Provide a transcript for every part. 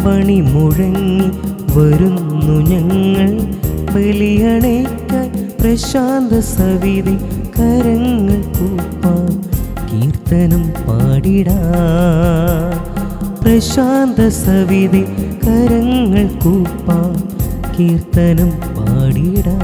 മണി മുഴങ്ങി വരുന്നു ഞങ്ങൾ ബലിയണേക്കാൻ പ്രശാന്ത സവിധി കരങ്ങൾ കൂപ്പാം കീർത്തനം പാടിടാ പ്രശാന്ത സവിധി കരങ്ങൾ കൂപ്പാം കീർത്തനം പാടിടാ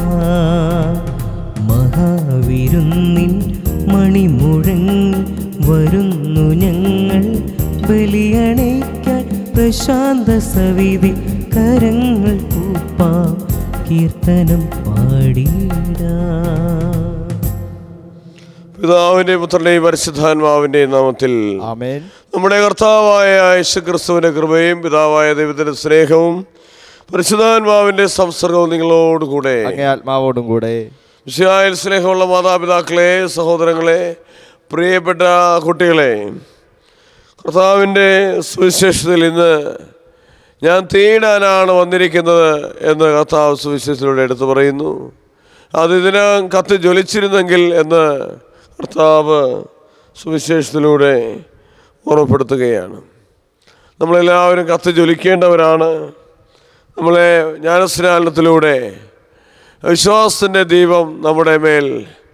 മഹാവിരുന്നിൻ മണിമുഴങ്ങി വരുന്നു ഞങ്ങൾ ബലിയണേക്കാൻ പ്രശാന്ത സവിധി കരങ്ങൾ കൂപ്പാം കീർത്തനം പാടിടാ പിതാവിന്റെ പുത്രന്റെയും പരിശുദ്ധാത്മാവിന്റെയും നാമത്തിൽ ആമേൻ നമ്മുടെ കർത്താവായ യേശുക്രിസ്തുവിന്റെ കൃപയും പിതാവായ ദൈവത്തിന്റെ സ്നേഹവും പരിശുദ്ധാത്മാവിന്റെ സംസർഗവും നിങ്ങളോടുകൂടെ അങ്ങേ ആത്മാവോടും കൂടെ വിശയായ സ്നേഹമുള്ള മാതാപിതാക്കളെ സഹോദരങ്ങളെ പ്രിയപ്പെട്ട കുട്ടികളെ കർത്താവിൻ്റെ സുവിശേഷത്തിൽ ഇന്ന് ഞാൻ തീടാനാണ് വന്നിരിക്കുന്നത് എന്ന് കർത്താവ് സുവിശേഷത്തിലൂടെ എടുത്തു പറയുന്നു അത് ഇതിനകം കത്ത് ജ്വലിച്ചിരുന്നെങ്കിൽ എന്ന് കർത്താവ് സുവിശേഷത്തിലൂടെ ഓർമ്മപ്പെടുത്തുകയാണ് നമ്മളെല്ലാവരും കത്ത് ജ്വലിക്കേണ്ടവരാണ് നമ്മളെ ജ്ഞാനസ്നാനത്തിലൂടെ വിശ്വാസത്തിൻ്റെ ദീപം നമ്മുടെ മേൽ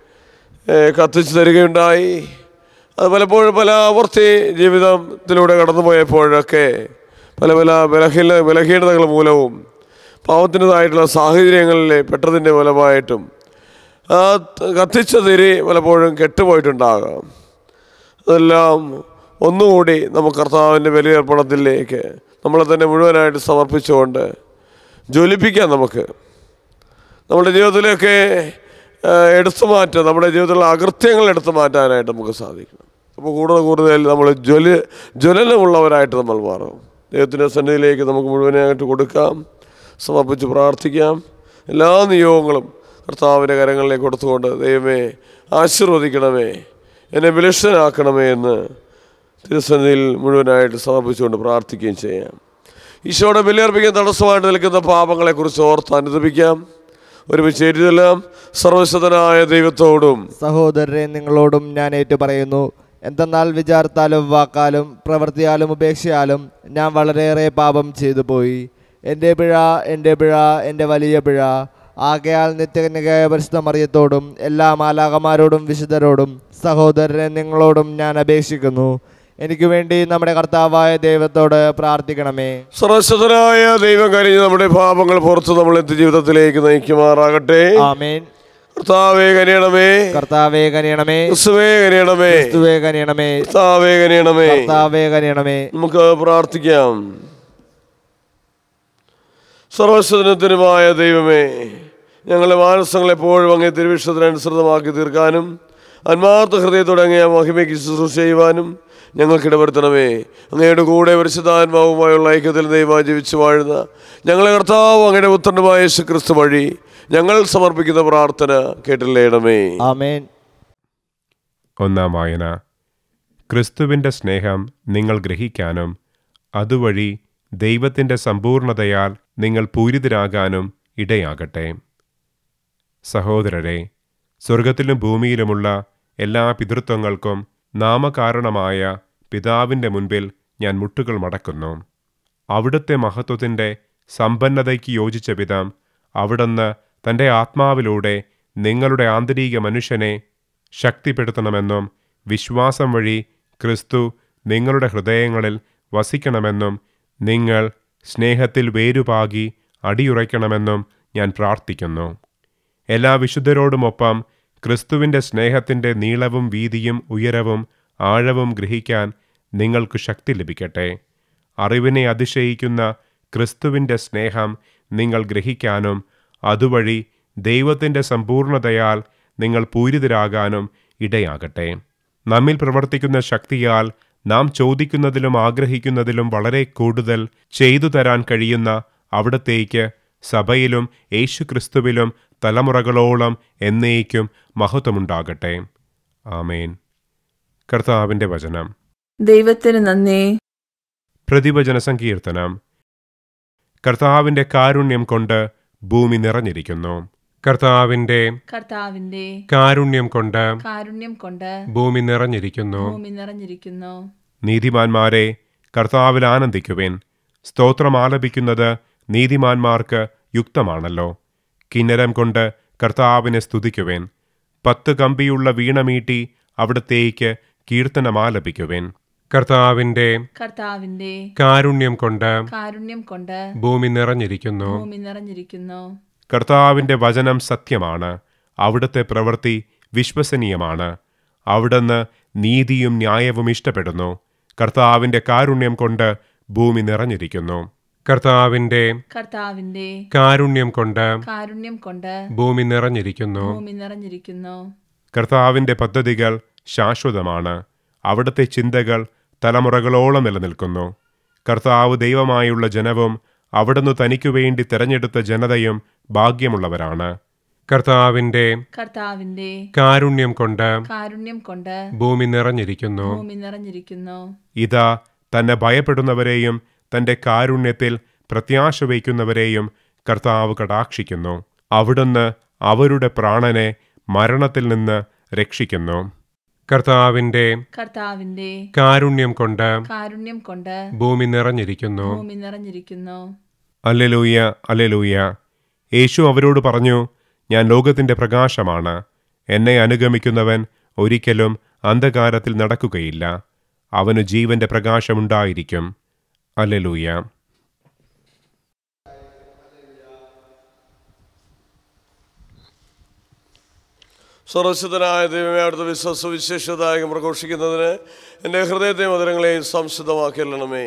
ഏഹ്, കത്തിച്ചു തരികയുണ്ടായി അത് പലപ്പോഴും പല ആവർത്തി ജീവിതത്തിലൂടെ കടന്നുപോയപ്പോഴൊക്കെ പല പല ബലഹീന ബലഹീനതകൾ മൂലവും പാവത്തിൻ്റെതായിട്ടുള്ള സാഹചര്യങ്ങളിൽ പെട്ടതിൻ്റെ ഫലമായിട്ടും ആ ത- കത്തിച്ച തിരി പലപ്പോഴും കെട്ടുപോയിട്ടുണ്ടാകാം അതെല്ലാം ഒന്നുകൂടി നമുക്ക് കർത്താവിൻ്റെ ബലിയർപ്പണത്തിലേക്ക് നമ്മളെ തന്നെ മുഴുവനായിട്ട് സമർപ്പിച്ചുകൊണ്ട് ജ്വലിപ്പിക്കാം നമുക്ക് നമ്മുടെ ജീവിതത്തിലേക്ക് ആ, എടുത്തു മാറ്റാൻ നമ്മുടെ ജീവിതത്തിലുള്ള അകൃത്യങ്ങൾ എടുത്തു മാറ്റാനായിട്ട് നമുക്ക് സാധിക്കണം അപ്പോൾ കൂടുതൽ കൂടുതൽ നമ്മൾ ജ്വല ജ്വലനമുള്ളവരായിട്ട് നമ്മൾ മാറും ദൈവത്തിൻ്റെ സന്നിധിയിലേക്ക് നമുക്ക് മുഴുവനായിട്ട് കൊടുക്കാം സമർപ്പിച്ച് പ്രാർത്ഥിക്കാം എല്ലാ നിയോഗങ്ങളും കർത്താവിൻ്റെ കരങ്ങളിലേക്ക് കൊടുത്തുകൊണ്ട് ദൈവമേ ആശീർവദിക്കണമേ എന്നെ ബലിഷ്ഠനാക്കണമേ എന്ന് തിരുസന്നിധിയിൽ മുഴുവനായിട്ട് സമർപ്പിച്ചുകൊണ്ട് പ്രാർത്ഥിക്കുകയും ചെയ്യാം ഈശോയുടെ ബലിയർപ്പിക്കാൻ തടസ്സമായിട്ട് നിൽക്കുന്ന പാപങ്ങളെക്കുറിച്ച് ഓർത്ത് അനുദപിക്കാം ഒരുമിച്ച് എഴുതെല്ലാം സർവശതനായ ദൈവത്തോടും സഹോദരരെ നിങ്ങളോടും ഞാൻ ഏറ്റു പറയുന്നു എന്തെന്നാൽ വിചാരത്താലും വാക്കാലും പ്രവൃത്തിയാലും ഉപേക്ഷയാലും ഞാൻ വളരെയേറെ പാപം ചെയ്തു പോയി എൻ്റെ പിഴ എൻ്റെ പിഴ എൻ്റെ വലിയ പിഴ ആകയാൽ നിത്യകന്യകയായ പരിശുദ്ധ മറിയത്തോടും എല്ലാ മാലാകമാരോടും വിശുദ്ധരോടും സഹോദരരെ നിങ്ങളോടും ഞാൻ അപേക്ഷിക്കുന്നു എനിക്ക് വേണ്ടി നമ്മുടെ കർത്താവായ ദൈവത്തോട് പ്രാർത്ഥിക്കണമേ സർവശതനായ ദൈവം കഴിഞ്ഞ് നമ്മുടെ പാപങ്ങൾ പുറത്ത് നമ്മൾ എത്തി ജീവിതത്തിലേക്ക് നയിക്കുമാറാകട്ടെ ആമേൻ കർത്താവേ കനിയണമേ കർത്താവേ കനിയണമേ ക്രിസ്തുവേ കനിയണമേ ക്രിസ്തുവേ കനിയണമേ കർത്താവേ കനിയണമേ കർത്താവേ കനിയണമേ നമുക്ക് പ്രാർത്ഥിക്കാം സർവശതനത്തിനുമായ ദൈവമേ ഞങ്ങളുടെ മാനസങ്ങൾ എപ്പോഴും അങ്ങേ തിരുവിഷത്തിനനുസൃതമാക്കി തീർക്കാനും അന്മാർത്ഥ ഹൃദയത്തോടെ അങ്ങേ ആ മഹിമയ്ക്ക് ശുശ്രൂഷ ചെയ്യുവാനും ഞങ്ങൾക്കിടവരുത്തണമേ അങ്ങയുടെ കൂടെ പരിശുദ്ധാത്മാവുമായുള്ള ഐക്യത്തിൽ ദൈവം ജീവിച്ചു വാഴുന്ന ഞങ്ങളെ കർത്താവ് അങ്ങയുടെ പുത്രനുമായ യേശു ക്രിസ്തു വഴി ഞങ്ങൾ സമർപ്പിക്കുന്ന പ്രാർത്ഥന കേട്ടില്ലേണമേ ആമേൻ ഒന്നാം വായന ക്രിസ്തുവിൻ്റെ സ്നേഹം നിങ്ങൾ ഗ്രഹിക്കാനും അതുവഴി ദൈവത്തിൻ്റെ സമ്പൂർണതയാൽ നിങ്ങൾ പൂരിതരാകാനും ഇടയാകട്ടെ സഹോദരരെ സ്വർഗത്തിലും ഭൂമിയിലുമുള്ള എല്ലാ പിതൃത്വങ്ങൾക്കും നാമകാരണമായ പിതാവിൻ്റെ മുൻപിൽ ഞാൻ മുട്ടുകൾ മടക്കുന്നു അവിടുത്തെ മഹത്വത്തിൻ്റെ സമ്പന്നതയ്ക്ക് യോജിച്ച വിധം അവിടുന്ന് തൻ്റെ ആത്മാവിലൂടെ നിങ്ങളുടെ ആന്തരിക മനുഷ്യനെ ശക്തിപ്പെടുത്തണമെന്നും വിശ്വാസം വഴി ക്രിസ്തു നിങ്ങളുടെ ഹൃദയങ്ങളിൽ വസിക്കണമെന്നും നിങ്ങൾ സ്നേഹത്തിൽ വേരുപാകി അടിയുറയ്ക്കണമെന്നും ഞാൻ പ്രാർത്ഥിക്കുന്നു എല്ലാ വിശുദ്ധരോടുമൊപ്പം ക്രിസ്തുവിൻ്റെ സ്നേഹത്തിൻ്റെ നീളവും വീതിയും ഉയരവും ആഴവും ഗ്രഹിക്കാൻ നിങ്ങൾക്ക് ശക്തി ലഭിക്കട്ടെ അറിവിനെ അതിശയിക്കുന്ന ക്രിസ്തുവിൻ്റെ സ്നേഹം നിങ്ങൾ ഗ്രഹിക്കാനും അതുവഴി ദൈവത്തിൻ്റെ സമ്പൂർണതയാൽ നിങ്ങൾ പൂരിതരാകാനും ഇടയാകട്ടെ നമ്മിൽ പ്രവർത്തിക്കുന്ന ശക്തിയാൽ നാം ചോദിക്കുന്നതിലും ആഗ്രഹിക്കുന്നതിലും വളരെ കൂടുതൽ ചെയ്തു തരാൻ കഴിയുന്ന അവിടത്തേക്ക് സഭയിലും യേശുക്രിസ്തുവിലും തലമുറകളോളം എന്നേക്കും മഹത്വമുണ്ടാകട്ടെ ആമേൻ കർത്താവിൻ്റെ വചനം ദൈവത്തിന് നന്ദി പ്രതിവചന സങ്കീർത്തനം കർത്താവിൻ്റെ കാരുണ്യം കൊണ്ട് ഭൂമി നിറഞ്ഞിരിക്കുന്നു കർത്താവിൻ്റെ കർത്താവിന്റെ കാരുണ്യം കൊണ്ട് കാരുണ്യം കൊണ്ട് ഭൂമി നിറഞ്ഞിരിക്കുന്നു ഭൂമി നിറഞ്ഞിരിക്കുന്നു നീതിമാന്മാരെ കർത്താവിൽ ആനന്ദിക്കുവിൻ സ്തോത്രം ആലപിക്കുന്നത് നീതിമാന്മാർക്ക് യുക്തമാണല്ലോ കിന്നരം കൊണ്ട് കർത്താവിനെ സ്തുതിക്കുവേൻ പത്ത് കമ്പിയുള്ള വീണമീട്ടി അവിടത്തേക്ക് കീർത്തനമാലപിക്കുവേൻ കർത്താവിൻ്റെ കർത്താവിന്റെ കാരുണ്യം കൊണ്ട് കാരുണ്യം കൊണ്ട് ഭൂമി നിറഞ്ഞിരിക്കുന്നു ഭൂമി നിറഞ്ഞിരിക്കുന്നു കർത്താവിൻ്റെ വചനം സത്യമാണ് അവിടുത്തെ പ്രവൃത്തി വിശ്വസനീയമാണ് അവിടുന്ന് നീതിയും ന്യായവും ഇഷ്ടപ്പെടുന്നു കർത്താവിൻ്റെ കാരുണ്യം കൊണ്ട് ഭൂമി നിറഞ്ഞിരിക്കുന്നു കർത്താവിൻ്റെ കർത്താവിന്റെ കാരുണ്യം കൊണ്ട് കാരുണ്യം കൊണ്ട് ഭൂമി നിറഞ്ഞിരിക്കുന്നു ഭൂമി നിറഞ്ഞിരിക്കുന്നു കർത്താവിൻ്റെ പദ്ധതികൾ ശാശ്വതമാണ് അവിടുത്തെ ചിന്തകൾ തലമുറകളോളം നിലനിൽക്കുന്നു കർത്താവ് ദൈവമായുള്ള ജനവും അവിടുന്ന് തനിക്കു വേണ്ടി തിരഞ്ഞെടുത്ത ജനതയും ഭാഗ്യമുള്ളവരാണ് കർത്താവിൻ്റെ കർത്താവിന്റെ കാരുണ്യം കൊണ്ട് കാരുണ്യം കൊണ്ട് ഭൂമി നിറഞ്ഞിരിക്കുന്നു ഭൂമി നിറഞ്ഞിരിക്കുന്നു ഇതാ തന്നെ ഭയപ്പെടുന്നവരെയും തന്റെ കാരുണ്യത്തിൽ പ്രത്യാശ വയ്ക്കുന്നവരെയും കർത്താവ് കടാക്ഷിക്കുന്നു അവിടുന്ന് അവരുടെ പ്രാണനെ മരണത്തിൽ നിന്ന് രക്ഷിക്കുന്നു കർത്താവിൻ്റെ കർത്താവിന്റെ കാരുണ്യം കൊണ്ട് കാരുണ്യം കൊണ്ട് ഭൂമി നിറഞ്ഞിരിക്കുന്നു ഭൂമി നിറഞ്ഞിരിക്കുന്നു അല്ലെലൂയ അല്ലെലൂയ യേശു അവരോട് പറഞ്ഞു ഞാൻ ലോകത്തിന്റെ പ്രകാശമാണ് എന്നെ അനുഗമിക്കുന്നവൻ ഒരിക്കലും അന്ധകാരത്തിൽ നടക്കുകയില്ല അവന് ജീവന്റെ പ്രകാശമുണ്ടായിരിക്കും അല്ലെലൂയ സർവശുദ്ധനായ ദൈവമേ അടുത്ത വിശ്വസ വിശേഷതായകം പ്രഘോഷിക്കുന്നതിന് എൻ്റെ ഹൃദയത്തെയും മധുരങ്ങളെയും സംശുദ്ധമാക്കിയല്ലണമേ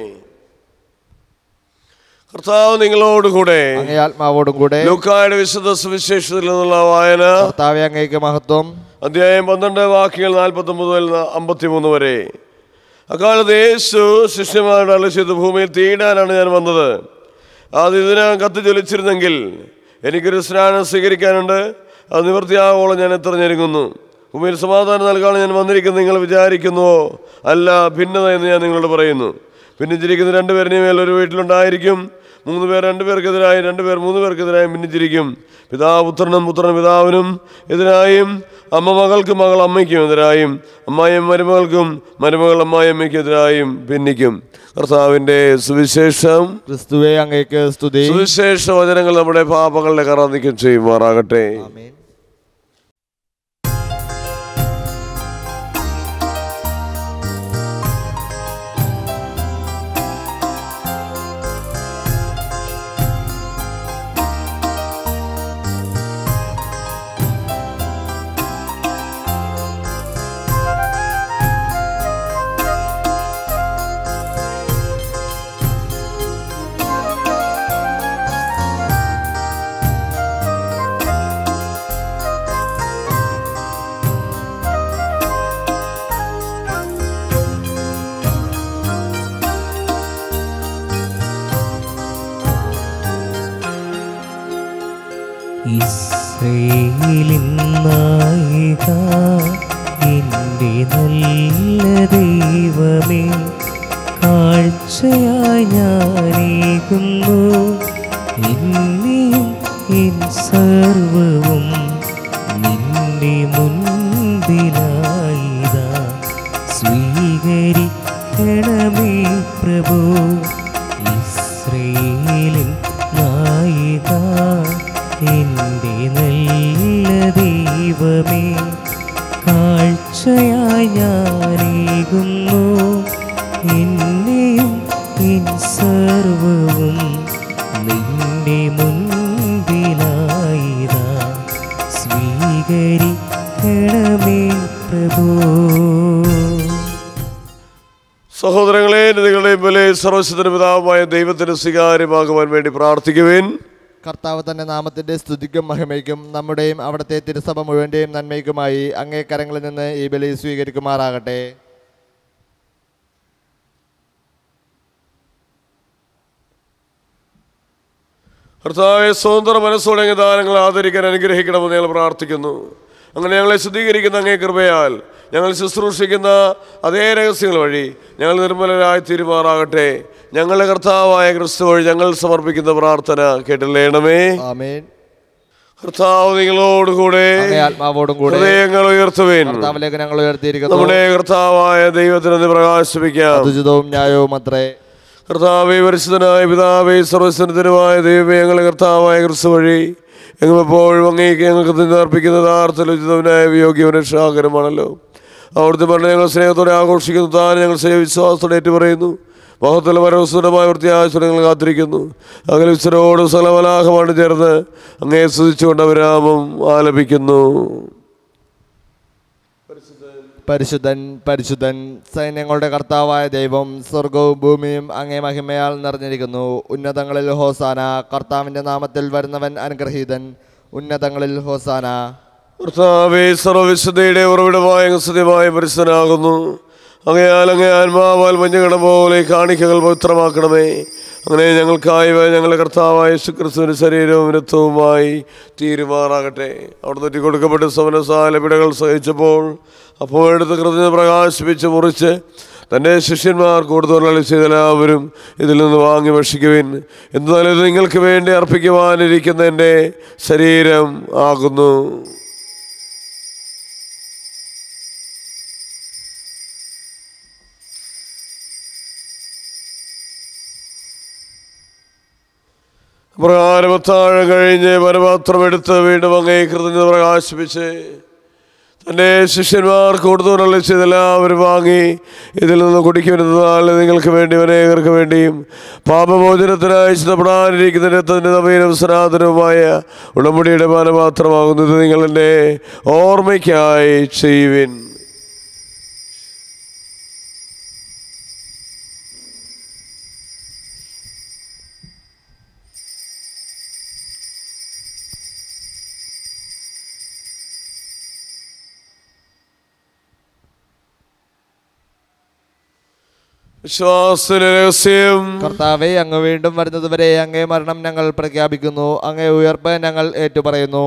കർത്താവ് നിങ്ങളോടുകൂടെ അങ്ങേ ആത്മാവോടും കൂടെ ലൂക്കായുടെ വിശുദ്ധ സുവിശേഷത്തിൽ നിന്നുള്ള വായന കർത്താവെ അങ്ങേക്ക് മഹത്വം അധ്യായം പന്ത്രണ്ട് വാക്യങ്ങൾ നാൽപ്പത്തൊമ്പത് മുതൽ അമ്പത്തിമൂന്ന് വരെ അക്കാലത്ത് യേശു ശിഷ്യന്മാരുടെ അല്ല ചെയ്ത് ഭൂമിയിൽ തീയിടാനാണ് ഞാൻ വന്നത് അത് ഇതിനകം കത്തി ജ്വലിച്ചിരുന്നെങ്കിൽ എനിക്കൊരു സ്നാനം സ്വീകരിക്കാനുണ്ട് അത് നിവൃത്തിയാവോളം ഞാൻ എത്ര ഞെരുങ്ങുന്നു ഭൂമിയിൽ സമാധാനം നൽകാൻ ഞാൻ വന്നിരിക്കുന്നത് നിങ്ങൾ വിചാരിക്കുന്നുവോ അല്ല ഭിന്നത എന്ന് ഞാൻ നിങ്ങളോട് പറയുന്നു ഭിന്നിച്ചിരിക്കുന്ന രണ്ടുപേരിനെ മേൽ ഒരു വീട്ടിലുണ്ടായിരിക്കും മൂന്ന് പേർ രണ്ടു പേർക്കെതിരായി രണ്ടു പേർ മൂന്ന് പേർക്കെതിരായും ഭിന്നിച്ചിരിക്കും പിതാവ് പുത്രനും പുത്രൻ പിതാവിനും എതിരായും അമ്മ മകൾക്കും മകൾ അമ്മയ്ക്കും എതിരായും അമ്മായിയും മരുമകൾക്കും മരുമകൾ അമ്മായിയമ്മയ്ക്കും എതിരായും ഭിന്നിക്കും കർത്താവിൻ്റെ സുവിശേഷം ക്രിസ്തുവെ അങ്ങേക്ക് സ്തുതി സുവിശേഷ വചനങ്ങൾ നമ്മുടെ പാപങ്ങളുടെ കറ നീക്കം ചെയ്യുമാറാകട്ടെ ആമേൻ ഇസ്രയേലിൻ നായിക എൻ്റെ നല്ല ദൈവമേ കാഴ്ചയായി ഞാനേകുന്നു എന്നെയും എൻ സർവവും നിന്റെ മുൻപിലായിതാ സ്വീകരിക്കണമേ പ്രഭു ഇസ്രയേലിൻ നായിക എൻ്റെ നല്ല ദൈവമേ കാഴ്ചയായി ഞാനേകുന്നു എന്നെയും എൻ സർവവും നിന്റെ മുൻപിലായിതാ സ്വീകരിക്കണമേ പ്രഭു സഹോദരങ്ങളെ നിങ്ങളുടെ പോലെ സർവശുദ്ധ പിതാവുമായ ദൈവത്തിന് സ്വീകാര്യമാകുവാൻ വേണ്ടി പ്രാർത്ഥിക്കുവേൻ കർത്താവ് തന്റെ നാമത്തിന്റെ സ്തുതിക്കും മഹിമയ്ക്കും നമ്മുടെയും അവിടുത്തെ തിരുസഭ മുഴുവന്റെയും നന്മയ്ക്കുമായി അങ്ങേ കരങ്ങളിൽ നിന്ന് ഈ ബലി സ്വീകരിക്കുമാറാകട്ടെ കർത്താവെ സ്വതന്ത്ര മനസ്സോടെ അങ്ങ് ദാനങ്ങൾ ആദരിക്കാൻ അനുഗ്രഹിക്കണമെന്ന് ഞങ്ങൾ പ്രാർത്ഥിക്കുന്നു അങ്ങനെ ഞങ്ങളെ ശുദ്ധീകരിക്കുന്ന അങ്ങേ കൃപയാൽ ഞങ്ങൾ ശുശ്രൂഷിക്കുന്ന അതേ രഹസ്യങ്ങൾ വഴി ഞങ്ങൾ നിർമ്മലരായി തീരുമാറാകട്ടെ ഞങ്ങളുടെ കർത്താവായ ക്രിസ്തു വഴി ഞങ്ങൾ സമർപ്പിക്കുന്ന പ്രാർത്ഥന കേട്ടില്ലേണമേ ആമേൻ കർത്താവ് നിങ്ങളോടുകൂടെ അങ്ങേ ആത്മാവോടും കൂടെ ഹൃദയങ്ങൾ ഉയർത്തുവേൻ കർത്താവിലേക്ക് ഞങ്ങൾ ഉയർത്തിയിരിക്കുന്നു നമ്മുടെ കർത്താവായ ദൈവത്തിന് ഒന്ന് പ്രകാശിപ്പിക്കാം അതുചിതവും ന്യായവും അത്രേ കർത്താവെ പരിശുദ്ധനായ പിതാവേ സർവസ്വനത്തിനുമായ ദൈവമേ ഞങ്ങളെ കർത്താവായ ക്രിസ്തു വഴി ഞങ്ങളെപ്പോഴും അങ്ങേക്ക് ഞങ്ങൾക്ക് നിന്ന് അർപ്പിക്കുന്ന യഥാർത്ഥ ഉചിതവനായ യോഗ്യവന രക്ഷാകരമാണല്ലോ അവിടുത്തെ മരണം ഞങ്ങൾ സ്നേഹത്തോടെ ആഘോഷിക്കുന്നു താൻ ഞങ്ങൾ സ്നേഹ വിശ്വാസത്തോടെ ഏറ്റു പറയുന്നു മഹത്തുള്ള പരവസ്തുതമായ വൃത്തിയാശ്വരം ഞങ്ങൾ കാത്തിരിക്കുന്നു അങ്ങനെ വിശ്വരോട് സകലമലാഹമാണ് ചേർന്ന് അങ്ങേ സ്തുതിച്ചുകൊണ്ട് അവരാമം ആലപിക്കുന്നു പരിശുദ്ധൻ പരിശുദ്ധൻ സൈന്യങ്ങളുടെ കർത്താവായ ദൈവം സ്വർഗവും ഭൂമിയും അങ്ങേ മഹിമയാൽ നിറഞ്ഞിരിക്കുന്നു ഉന്നതങ്ങളിൽ ഹോസാന കർത്താവിൻ്റെ നാമത്തിൽ വരുന്നവൻ അനുഗ്രഹീതൻ ഉന്നതങ്ങളിൽ ഹോസാന കർത്താവേ സർവവിശുദ്ധയുടെ ഉറവിടമായ സത്യമായ പരിസ്ഥനാകുന്നു അങ്ങയാൽ അങ്ങേ ആത്മാവാൽ മഞ്ഞകട പോലെ ഈ കാണിക്കകൾ പവിത്രമാക്കണമേ അങ്ങനെ ഞങ്ങൾക്കായി ഞങ്ങളുടെ കർത്താവായ ശുക്രിസ്തുവിന് ശരീരവും രക്തവുമായി തീരുമാറാകട്ടെ അവിടെ നെറ്റി കൊടുക്കപ്പെട്ട സമനസാല പിടകൾ സഹിച്ചപ്പോൾ അപ്പോൾ എടുത്ത് കൃതിന് പ്രകാശിപ്പിച്ച് മുറിച്ച് തൻ്റെ ശിഷ്യന്മാർ കൂടുതൽ ചെയ്ത എല്ലാവരും ഇതിൽ നിന്ന് വാങ്ങി ഭക്ഷിക്കുവിൻ എന്നാലും ഇത് നിങ്ങൾക്ക് വേണ്ടി അർപ്പിക്കുവാനിരിക്കുന്ന എൻ്റെ ശരീരം ആകുന്നു പ്രകാരമത്താഴം കഴിഞ്ഞ് പരമാത്രം എടുത്ത് വീണ്ടും അങ്ങേ കൃതജ്ഞത പ്രകാശിപ്പിച്ച് തൻ്റെ ശിഷ്യന്മാർ കൂടുതലുള്ള ചെയ്തെല്ലാവരും വാങ്ങി ഇതിൽ നിന്ന് കുടിക്കുമെന്നതാൽ നിങ്ങൾക്ക് വേണ്ടി അനേകർക്ക് വേണ്ടിയും പാപമോചനത്തിനായി ചിതപ്പെടാനിരിക്കുന്ന രക്തത്തിൻ്റെ നവീനം സനാതനവുമായ ഉടമ്പടിയുടെ പാനപാത്രമാകുന്നു ഇത് നിങ്ങൾ എൻ്റെ ഓർമ്മയ്ക്കായി ചെയ്യുവിൻ വിശ്വാസ രഹസ്യം കർത്താവെ അങ്ങ് വീണ്ടും വരുന്നതുവരെ അങ്ങേ മരണം ഞങ്ങൾ പ്രഖ്യാപിക്കുന്നു അങ്ങേ ഉയർപ്പ് ഞങ്ങൾ ഏറ്റുപറയുന്നു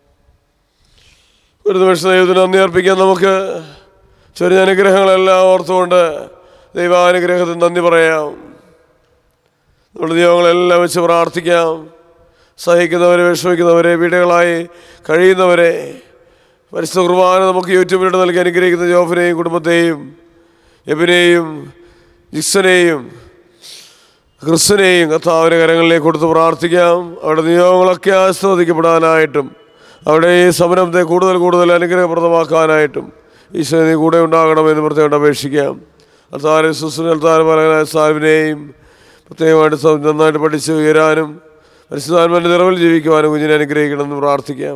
ഒരു നിമിഷം ദൈവത്തിന് നന്ദി അർപ്പിക്കാൻ നമുക്ക് ചെറിയ അനുഗ്രഹങ്ങളെല്ലാം ഓർത്തുകൊണ്ട് ദൈവാനുഗ്രഹത്തിന് നന്ദി പറയാം നമ്മുടെ ദൈവങ്ങളെല്ലാം വെച്ച് പ്രാർത്ഥിക്കാം സഹിക്കുന്നവരെ വിഷമിക്കുന്നവരെ വീടുകളായി കഴിയുന്നവരെ പരിശുദ്ധ കുർബാന നമുക്ക് യൂട്യൂബിലൂടെ നൽകി അനുഗ്രഹിക്കുന്ന ജോഫിനെയും കുടുംബത്തെയും എബിനെയും ജിക്സനെയും ക്രിസ്തുനെയും കർത്താവിൻ്റെ കരങ്ങളിലേക്ക് കൊടുത്ത് പ്രാർത്ഥിക്കാം അവരുടെ നിയോഗങ്ങളൊക്കെ ആസ്വദിക്കപ്പെടാനായിട്ടും അവിടെ ഈ സമരത്തെ കൂടുതൽ കൂടുതൽ അനുഗ്രഹപ്രദമാക്കാനായിട്ടും ഈശ്വരൻ നീ കൂടെ ഉണ്ടാകണമെന്ന് പ്രത്യേകം അപേക്ഷിക്കാം അത്താരെ സുസ്ലിൻ അത്താര പലകനായ സാഹിബിനെയും പ്രത്യേകമായിട്ട് സം- നന്നായിട്ട് പഠിച്ച് ഉയരാനും പരിശുദ്ധാത്മാൻ്റെ നിറവിൽ ജീവിക്കുവാനും കുഞ്ഞിനെ അനുഗ്രഹിക്കണമെന്ന് പ്രാർത്ഥിക്കാം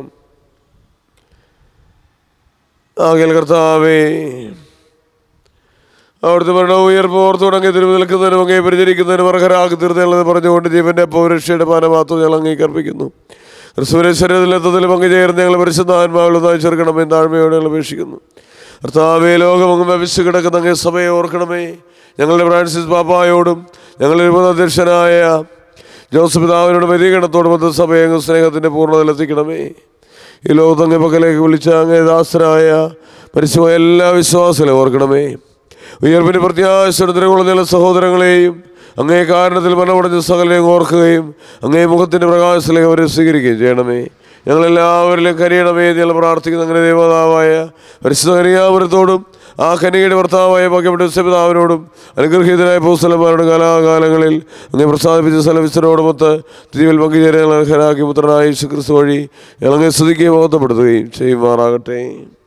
ആകൽ കർത്താവേ അവിടുത്തെ മരണവും ഉയർപ്പ് ഓർത്തു തുടങ്ങി തിരുമ്പ് നിൽക്കുന്നതിനും അങ്ങേ പരിചരിക്കുന്നതിനും അർഹരാക്കി തീർന്നുള്ളത് പറഞ്ഞുകൊണ്ട് ജീവന്റെ പൗരക്ഷയുടെ പാനമാത്രം ഞങ്ങൾ അംഗീകരിപ്പിക്കുന്നു ക്രിസ്തുവിനെ ശരീരത്തിലെത്തതിൽ പങ്കുചേർന്ന് ഞങ്ങൾ പരിശുദ്ധാത്മാവിലൊന്നായി ചേർക്കണമെന്ന് താഴ്മയോടെ ഞങ്ങൾ അപേക്ഷിക്കുന്നു കർത്താവേ ലോകമങ്ങും വ്യവസ്ഥ കിടക്കുന്ന അങ്ങേ സഭയെ ഓർക്കണമേ ഞങ്ങളുടെ ഫ്രാൻസിസ് പാപ്പായോടും ഞങ്ങളുടെ അധ്യക്ഷനായ ജോസഫ് പിതാവിനോട് വ്യതികരണത്തോടും മൊത്തം സഭയെ അങ്ങ് സ്നേഹത്തിൻ്റെ പൂർണ്ണതയിലെത്തിക്കണമേ ഈ ലോകത്ത് അങ്ങേ പക്കലേക്ക് വിളിച്ച അങ്ങേ ദാസരായ പരിശുമായ എല്ലാ വിശ്വാസങ്ങളെ ഓർക്കണമേ ഉയർപ്പിന് പ്രത്യാശയുള്ള സഹോദരങ്ങളെയും അങ്ങേ കാരണത്തിൽ മരണമടഞ്ഞ സകലയും ഓർക്കുകയും അങ്ങേ മുഖത്തിൻ്റെ പ്രകാശത്തിലേക്ക് അവരെ സ്വീകരിക്കുകയും ചെയ്യണമേ ഞങ്ങളെല്ലാവരിലും കനിയണമേ എന്ന് ഞങ്ങൾ പ്രാർത്ഥിക്കുന്ന അങ്ങനെ ദേവതാവായ പരിശുദ്ധ കനിയാപുരത്തോടും ആ കനികയുടെ ഭർത്താവായ ഭാഗ്യപ്പെട്ട പിതാവിനോടും അനുഗ്രഹീതനായ പൂസ്ഥലന്മാരുടെ കാലാകാലങ്ങളിൽ അങ്ങേ പ്രസാദിപ്പിച്ച സ്ഥലവിസ്ഥനോടുമൊത്ത് തിരിവിൽ പങ്കുചേരാൻ അർഹരാക്കി പുത്രനായ യേശു ക്രിസ്തു വഴി ഞങ്ങളെ സ്തുതിക്കുകയും മഹത്വപ്പെടുത്തുകയും ചെയ്യുമാറാകട്ടെ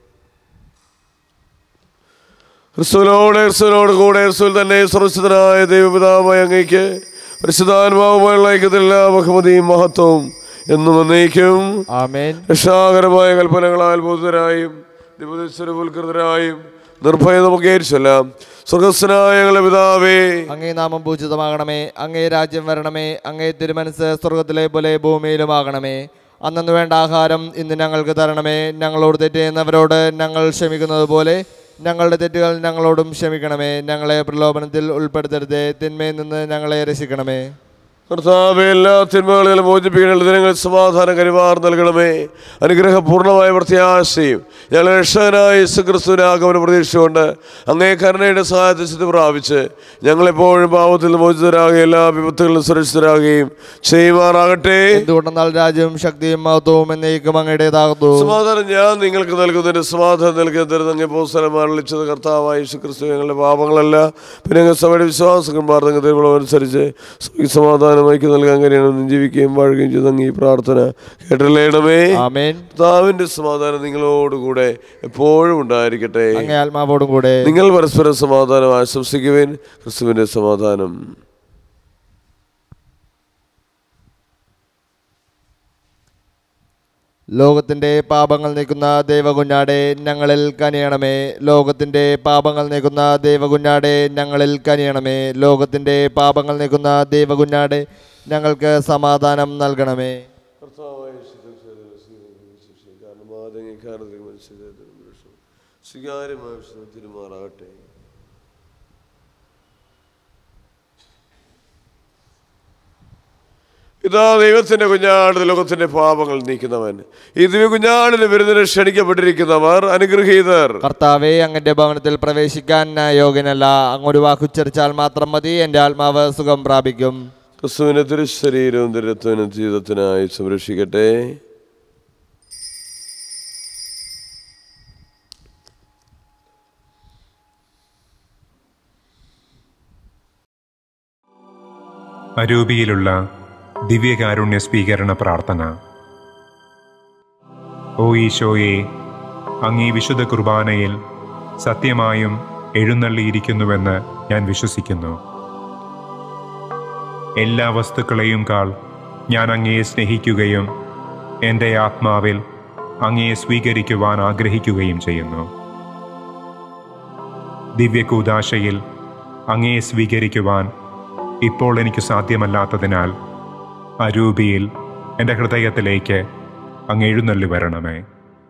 ക്രിസ്തുവിനോട് ക്രിസ്തുവിനോട് കൂടെ ക്രിസ്തുവിൽ തന്നെ സുരക്ഷിതനായ ദൈവപിതാവായ അങ്ങയ്ക്ക് പരിശുദ്ധാത്മാവുമായുള്ള ഐക്യത്തിലുള്ള ബഹുമതിയും മഹത്വവും എന്നും എന്നേക്കും ആമേൻ രക്ഷാകരമായ കൽപ്പനകളാൽ ബോധരായും നിപുതസ്വരപുൽകൃതരായും നിർഭയം നമുക്ക് ഏരിച്ചൊല്ലാം സ്വർഗസ്വനായ ഞങ്ങളുടെ പിതാവേ അങ്ങേ നാമം പൂജിതമാകണമേ അങ്ങേ രാജ്യം വരണമേ അങ്ങേ തിരുമനസ് സ്വർഗത്തിലെ പോലെ ഭൂമിയിലുമാകണമേ അന്നു വേണ്ട ആഹാരം ഇന്ന് ഞങ്ങൾക്ക് തരണമേ ഞങ്ങളോട് തെറ്റ് ചെയ്യുന്നവരോട് ഞങ്ങൾ ക്ഷമിക്കുന്നത് പോലെ ഞങ്ങളുടെ തെറ്റുകൾ ഞങ്ങളോടും ക്ഷമിക്കണമേ ഞങ്ങളെ പ്രലോഭനത്തിൽ ഉൾപ്പെടുത്തരുതേ തിന്മയിൽ നിന്ന് ഞങ്ങളെ രക്ഷിക്കണമേ കർത്താവെ എല്ലാ തിന്മകളിലും മോചിപ്പിക്കുന്ന ദിനങ്ങൾ സമാധാനം കരുവാർ നൽകണമേ അനുഗ്രഹപൂർണ്ണമായ പ്രത്യാശയും ഞങ്ങൾ രക്ഷകനായ യേശുക്രിസ്തുവിനെ ആഗമന പ്രതീക്ഷിച്ചുകൊണ്ട് അങ്ങേ കരുണയുടെ സഹായത്തെ സിദ്ധി പ്രാപിച്ച് ഞങ്ങളെപ്പോഴും പാവത്തിൽ നിന്ന് മോചിതരാകുകയും എല്ലാ വിപത്തുകളിലും സുരക്ഷിതരാകുകയും ചെയ്യുമാറാകട്ടെ എന്തുകൊണ്ടെന്നാൽ രാജ്യവും ശക്തിയും മഹത്വവും എന്നേക്കും അങ്ങയുടേതാകുന്നു സമാധാനം ഞാൻ നിങ്ങൾക്ക് നൽകുന്നതിന് സമാധാനം നൽകുന്നതിന് അങ്ങ് പോസ്തലം അറിയിച്ചത് കർത്താവായ യേശുക്രിസ്തു ഞങ്ങളുടെ പാപങ്ങളല്ല പിന്നെ അങ്ങ് സഭയുടെ വിശ്വാസകന്മാർ നിങ്ങൾ അനുസരിച്ച് ഈ സമാധാനം ഐക്യം നൽകാൻ കഴിയണം ജീവിക്കുകയും വാഴുകയും ചെയ്ത് അങ്ങ് ഈ പ്രാർത്ഥന കേട്ടല്ലേണമേ ആമേൻ കർത്താവിന്റെ സമാധാനം നിങ്ങളോടുകൂടെ എപ്പോഴും ഉണ്ടായിരിക്കട്ടെ അങ്ങേ ആത്മാവോടും കൂടെ നിങ്ങൾ പരസ്പരം സമാധാനം ആശംസിക്കുവേൻ ക്രിസ്തുവിന്റെ സമാധാനം ലോകത്തിന്റെ പാപങ്ങൾ നീക്കുന്ന ദൈവകുഞ്ഞാടെ ഞങ്ങളിൽ കനിയണമേ ലോകത്തിന്റെ പാപങ്ങൾ നീക്കുന്ന ദൈവകുഞ്ഞാടെ ഞങ്ങളിൽ കനിയണമേ ലോകത്തിന്റെ പാപങ്ങൾ നീക്കുന്ന ദൈവകുഞ്ഞാടെ ഞങ്ങൾക്ക് സമാധാനം നൽകണമേ സ്വീകാര്യമായ തിരുമാറാകട്ടെ ഇതാ ദൈവത്തിന്റെ കുഞ്ഞാട് ലോകത്തിന്റെ പാപങ്ങൾ നീക്കുന്നവൻ ഈ ദിവ്യ കുഞ്ഞാടിന് വിരുന്നിന് ക്ഷണിക്കപ്പെട്ടിരിക്കുന്നവർ അനുഗ്രഹീതർ കർത്താവെ അങ്ങന്റെ ഭവനത്തിൽ പ്രവേശിക്കാൻ ഞാൻ യോഗ്യനല്ല അങ്ങൊരു വാക്കുച്ചരിച്ചാൽ മാത്രം മതി എൻ്റെ ആത്മാവ് സുഖം പ്രാപിക്കും ക്രിസ്തുവിനെ തിരുശരീരവും തിരുത്വനും ജീവിതത്തിനായി സംരക്ഷിക്കട്ടെ അരൂപിയിലുള്ള ദിവ്യകാരുണ്യ സ്വീകരണ പ്രാർത്ഥന ഓ ഈശോയെ അങ്ങീ വിശുദ്ധ കുർബാനയിൽ സത്യമായും എഴുന്നള്ളിയിരിക്കുന്നുവെന്ന് ഞാൻ വിശ്വസിക്കുന്നു എല്ലാ വസ്തുക്കളെയും കാൾ ഞാൻ അങ്ങയെ സ്നേഹിക്കുകയും എൻ്റെ ആത്മാവിൽ അങ്ങയെ സ്വീകരിക്കുവാൻ ആഗ്രഹിക്കുകയും ചെയ്യുന്നു ദിവ്യകൂദാശയിൽ അങ്ങയെ സ്വീകരിക്കുവാൻ ഇപ്പോൾ എനിക്ക് സാധ്യമല്ലാത്തതിനാൽ അരൂപിയിൽ എൻ്റെ ഹൃദയത്തിലേക്ക് അങ്ങ് എഴുന്നള്ളി വരണമേ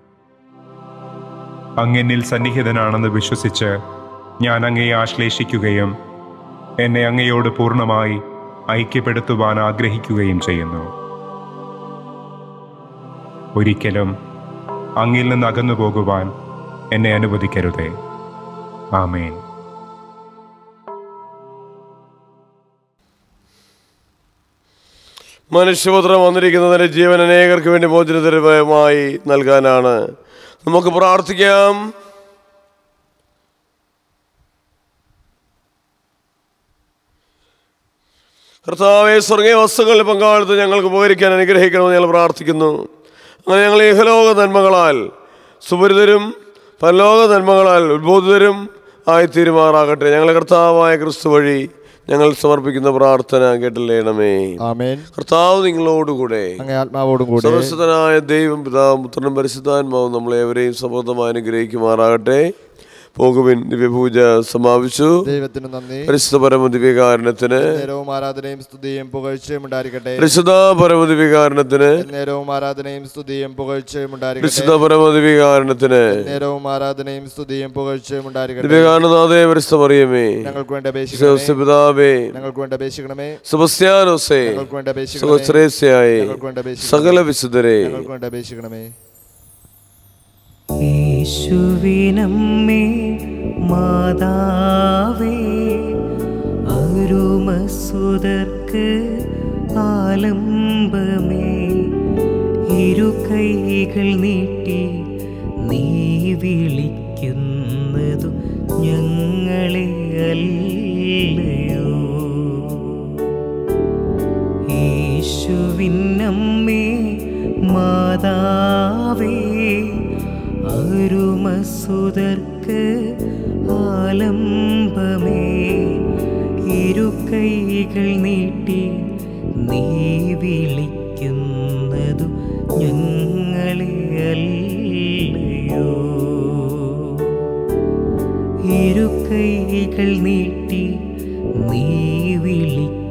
അങ്ങെന്നിൽ സന്നിഹിതനാണെന്ന് വിശ്വസിച്ച് ഞാൻ അങ്ങയെ ആശ്ലേഷിക്കുകയും എന്നെ അങ്ങയോട് പൂർണ്ണമായി ഐക്യപ്പെടുത്തുവാൻ ആഗ്രഹിക്കുകയും ചെയ്യുന്നു ഒരിക്കലും അങ്ങിൽ നിന്ന് അകന്നു പോകുവാൻ എന്നെ അനുവദിക്കരുതേ ആമേൻ മനുഷ്യപുത്രം വന്നിരിക്കുന്നതിന്റെ ജീവൻ അനേകർക്ക് വേണ്ടി മോചനദ്രവ്യമായി നൽകാനാണ് നമുക്ക് പ്രാർത്ഥിക്കാം കർത്താവെ സ്വർഗീയ വസ്തുക്കളിൽ പങ്കാളിത്ത് ഞങ്ങൾക്ക് ഉപകരിക്കാൻ അനുഗ്രഹിക്കണമെന്ന് ഞങ്ങൾ പ്രാർത്ഥിക്കുന്നു അങ്ങനെ ഞങ്ങൾ ഇഹലോക നന്മകളാൽ സുപരിതരും പരലോക നന്മകളാൽ ഉത്ബോധിതരും ആയി തീരുമാറാകട്ടെ ഞങ്ങളെ കർത്താവായ ക്രിസ്തു വഴി ഞങ്ങൾ സമർപ്പിക്കുന്ന പ്രാർത്ഥന കേട്ടില്ലേണമേ ആമേൻ കർത്താവ് നിങ്ങളോടുകൂടെ അങ്ങേ ആത്മാവോടും കൂടെ സർവശക്തനായ ദൈവം പിതാവും പുത്രനും പരിശുദ്ധാത്മാവും നമ്മളേവരെയും സമൃദ്ധമായി അനുഗ്രഹിക്കുമാറാകട്ടെ പോകുവിൻ ദിവ്യപൂജ സമാപിച്ചു ദൈവത്തിന് നന്ദി പരിശുദ്ധ പരമ ദിവ്യകാരണത്തിന് നേരവും ആരാധനയും സ്തുതിയും പുകഴ്ചയും ഉണ്ടായിരിക്കട്ടെ പരിശുദ്ധ പരമ ദിവ്യകാരണത്തിന് നേരവും ആരാധനയും സ്തുതിയും പുകഴ്ചയും ഉണ്ടായിരിക്കട്ടെ പരിശുദ്ധ പരമ ദിവ്യകാരണത്തിന് നേരവും ആരാധനയും സ്തുതിയും പുകഴ്ചയും ഉണ്ടായിരിക്കട്ടെ ദിവ്യകാരണനാഥേ പരിശുദ്ധ പറയമേ ഞങ്ങൾക്ക് വേണ്ടി അപേക്ഷിക്കണമേ പിതാവേ ഞങ്ങൾക്ക് വേണ്ടി അപേക്ഷിക്കണമേ സെബസ്ത്യാനോസേ ഞങ്ങൾക്ക് വേണ്ടി അപേക്ഷിക്കണമേ സുഖശ്രേസ്യായി ഞങ്ങൾക്ക് വേണ്ടി അപേക്ഷിക്കണമേ സകല വിശുദ്ധരെ ഞങ്ങൾക്ക് വേണ്ടി അപേക്ഷിക്കണമേ യേശുവിനമ്മേ മാതാവേ അരുമസുതർക്ക് ആലംബമേ ഇരു കൈകൾ നീട്ടി നീ വിളിക്കുന്നതു ഞങ്ങളെ അല്ലയോ യേശുവിനമ്മേ മാതാവേ അരുമസുതർക്ക് ആലംബമേ ഇരു കൈകൾ നീട്ടി നീ വിളിക്കുന്നതു ഞങ്ങളെ അല്ലയോ ഇരു കൈകൾ നീട്ടി നീ വിളിക്കുന്നതു